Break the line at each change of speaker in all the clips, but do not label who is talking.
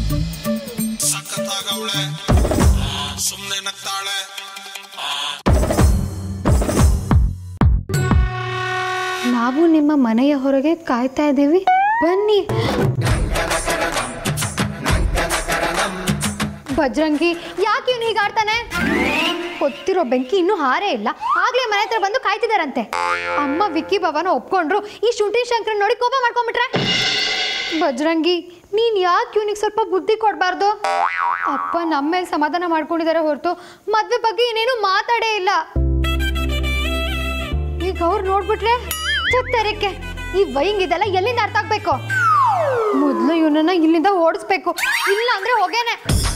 ಸಖತ್ತಾಗವಳೆ ಸುಮ್ನೆ ನಗ್ತಾಳೆ
ನಾವು ನಿಮ್ಮ ಮನೆಯ ಹೊರಗೆ ಕಾಯ್ತಾ ಇದ್ದೀವಿ ಬನ್ನಿ ಬಜ್ರಂಗಿ ಯಾಕೆ ಇವನು ಹೀಗೆ ಆಡ್ತಾನೆ ಹೊತ್ತಿರೋ ಬೆಂಕಿ ಇನ್ನೂ ಹಾರೇ ಇಲ್ಲ ಆಗ್ಲೇ ಮನೆ ಹತ್ರ ಬಂದು ಕಾಯ್ತಿದಾರಂತೆ ಅಮ್ಮ ವಿಕ್ಕಿ ಭವನ ಒಪ್ಕೊಂಡ್ರು ಈ ಶುಂಠಿ ಶಂಕರನ್ ನೋಡಿ ಕೋಪ ಮಾಡ್ಕೊಂಡ್ಬಿಟ್ರೆ ಬಜ್ರಂಗಿ ನೀನ್ ಯಾಕೆ ಇವನಿಗೆ ಸ್ವಲ್ಪ ಬುದ್ಧಿ ಕೊಡಬಾರ್ದು ಅಪ್ಪ ನಮ್ಮ ಮೇಲೆ ಸಮಾಧಾನ ಮಾಡ್ಕೊಂಡಿದ್ದಾರೆ ಹೊರತು ಮದ್ವೆ ಬಗ್ಗೆ ಏನೇನು ಮಾತಾಡೇ ಇಲ್ಲ ಈಗ ಅವ್ರು ನೋಡ್ಬಿಟ್ರೆ ಚತ್ತರಕ್ಕೆ ಈ ವೈಂಗ್ ಇದೆಲ್ಲ ಎಲ್ಲಿಂದ ಅರ್ಥ ಆಗ್ಬೇಕು ಮೊದಲು ಇವನನ್ನ ಇಲ್ಲಿಂದ ಓಡಿಸ್ಬೇಕು ಇಲ್ಲ ಅಂದ್ರೆ ಹೋಗೇನೆ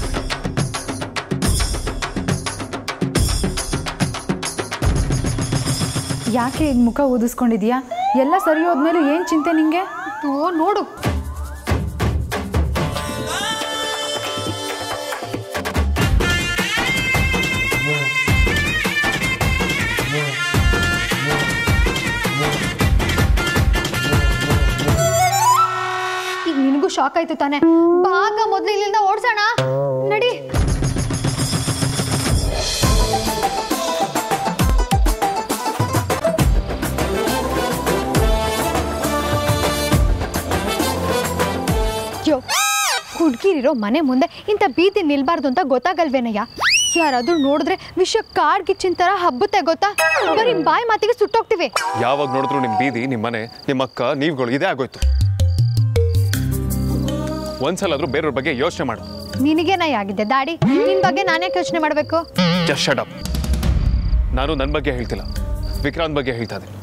ಯಾಕೆ ಈಗ ಮುಖ ಊದಿಸ್ಕೊಂಡಿದ್ಯಾ ಎಲ್ಲ ಸರಿ ಹೋದ್ಮೇಲೂ ಏನು ಚಿಂತೆ ನಿಂಗೆ
ಓ ನೋಡು ಈಗ ನಿನಗೂ ಶಾಕ್ ಆಯ್ತು ತಾನೆ ಬಾಗ ಮೊದ್ಲು ಇಲ್ಲಿಂದ ಓಡ್ಸೋಣ ನಡಿ ಯೋ ಹುಡ್ಗಿರಿರೋ ಮನೆ ಮುಂದೆ ಇಂಥ ಬೀದಿ ನಿಲ್ಬಾರ್ದು ಅಂತ ಗೊತ್ತಾಗಲ್ವೇನಯ್ಯ ಯಾರಾದ್ರೂ ನೋಡಿದ್ರೆ ವಿಷಯ ಕಾಡ್ಗಿಚ್ಚಿನ ಥರ ಹಬ್ಬುತ್ತೆ ಗೊತ್ತಾ ಬರೀ ಬಾಯಿ ಮಾತಿಗೆ ಸುಟ್ಟೋಗ್ತೀವಿ
ಯಾವಾಗ ನೋಡಿದ್ರು ನಿಮ್ಮ ಬೀದಿ ನಿಮ್ಮ ಮನೆ ನಿಮ್ಮ ಅಕ್ಕ ನೀವುಗಳು ಇದೇ ಆಗೋಯ್ತು ಒಂದ್ಸಲಾದ್ರೂ ಬೇರೆಯವ್ರ ಬಗ್ಗೆ ಯೋಚನೆ ಮಾಡು
ನಿನಗೇನಯ್ಯ ಆಗಿದೆ ದಾಡಿ ನಿನ್ ಬಗ್ಗೆ ನಾನೇ ಯೋಚನೆ ಮಾಡಬೇಕು
ಜಸ್ಟ್ ಶಟ್ ಅಪ್ ನಾನು ನನ್ನ ಬಗ್ಗೆ ಹೇಳ್ತಿಲ್ಲ ವಿಕ್ರಾಂತ್ ಬಗ್ಗೆ ಹೇಳ್ತಾ ಇದ್ದೀನಿ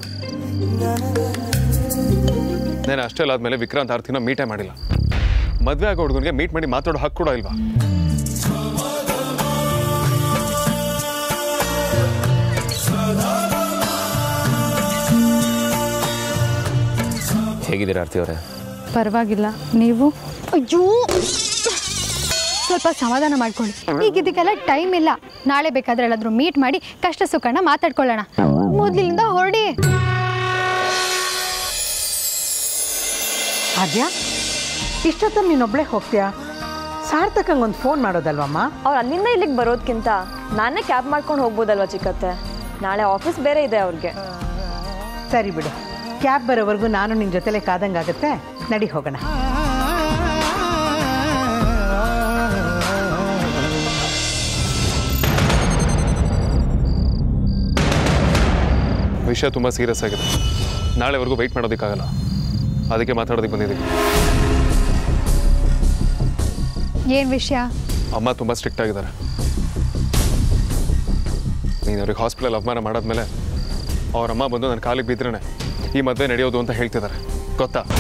ನಾನು ಅಷ್ಟೆಲ್ಲ ಆದ್ಮೇಲೆ ವಿಕ್ರಾಂತ್ ಆರ್ತಿನ ಮೀಟೇ ಮಾಡಿಲ್ಲ ಮದುವೆ ಆಗೋ ಹುಡುಗನಿಗೆ ಮೀಟ್ ಮಾಡಿ ಮಾತಾಡೋ ಹಕ್ಕು ಕೂಡ ಇಲ್ವಾ
ಹೇಗಿದ್ದೀರಾ ಆರ್ತಿ ಅವರೇ
ಪರವಾಗಿಲ್ಲ ನೀವು
ಅಯ್ಯೋ ಸ್ವಲ್ಪ ಸಮಾಧಾನ ಮಾಡ್ಕೊಳ್ಳಿ ಈಗ ಇದಕ್ಕೆಲ್ಲ ಟೈಮ್ ಇಲ್ಲ ನಾಳೆ ಬೇಕಾದ್ರೆ ಎಲ್ಲಾದ್ರೂ ಮೀಟ್ ಮಾಡಿ ಕಷ್ಟ ಸುಖನ ಮಾತಾಡ್ಕೊಳ್ಳೋಣ ಮೊದ್ಲಿಂದ ಹೊರಡಿ
ಆದ್ಯಾ ಇಷ್ಟೊತ್ತಲ್ಲಿ ನೀನೊಬ್ಳೆ ಹೋಗ್ತೀಯಾ ಸಾರ್ಥಕಂಗೆ ಒಂದು ಫೋನ್ ಮಾಡೋದಲ್ವಮ್ಮ
ಅವ್ರು ಅಲ್ಲಿಂದ ಇಲ್ಲಿಗೆ ಬರೋದ್ಕಿಂತ ನಾನೇ ಕ್ಯಾಬ್ ಮಾಡ್ಕೊಂಡು ಹೋಗ್ಬೋದಲ್ವಾ ಚಿಕ್ಕತ್ತೆ ನಾಳೆ ಆಫೀಸ್ ಬೇರೆ ಇದೆ ಅವ್ರಿಗೆ
ಸರಿ ಬಿಡು ಕ್ಯಾಬ್ ಬರೋವರೆಗೂ ನಾನು ನಿನ್ನ ಜೊತೆಲೆ ಕಾದಂಗಾಗತ್ತೆ ನಡಿ ಹೋಗೋಣ
ವಿಷಯ ತುಂಬ ಸೀರಿಯಸ್ ಆಗಿದೆ ನಾಳೆವರೆಗೂ ವೆಯ್ಟ್ ಮಾಡೋದಕ್ಕಾಗಲ್ಲ ಅದಕ್ಕೆ ಮಾತಾಡೋದಕ್ಕೆ ಬಂದಿದ್ದೀವಿ
ಏನ್ ವಿಷಯ
ಅಮ್ಮ ತುಂಬ ಸ್ಟ್ರಿಕ್ಟ್ ಆಗಿದ್ದಾರೆ ನೀನು ಅವ್ರಿಗೆ ಹಾಸ್ಪಿಟಲ್ ಅವಮಾನ ಮಾಡಾದ್ಮೇಲೆ ಅವ್ರ ಅಮ್ಮ ಬಂದು ನನ್ನ ಕಾಲಿಗೆ ಬಿದ್ರೇ ಈ ಮದುವೆ ನಡೆಯೋದು ಅಂತ ಹೇಳ್ತಿದ್ದಾರೆ ಗೊತ್ತಾ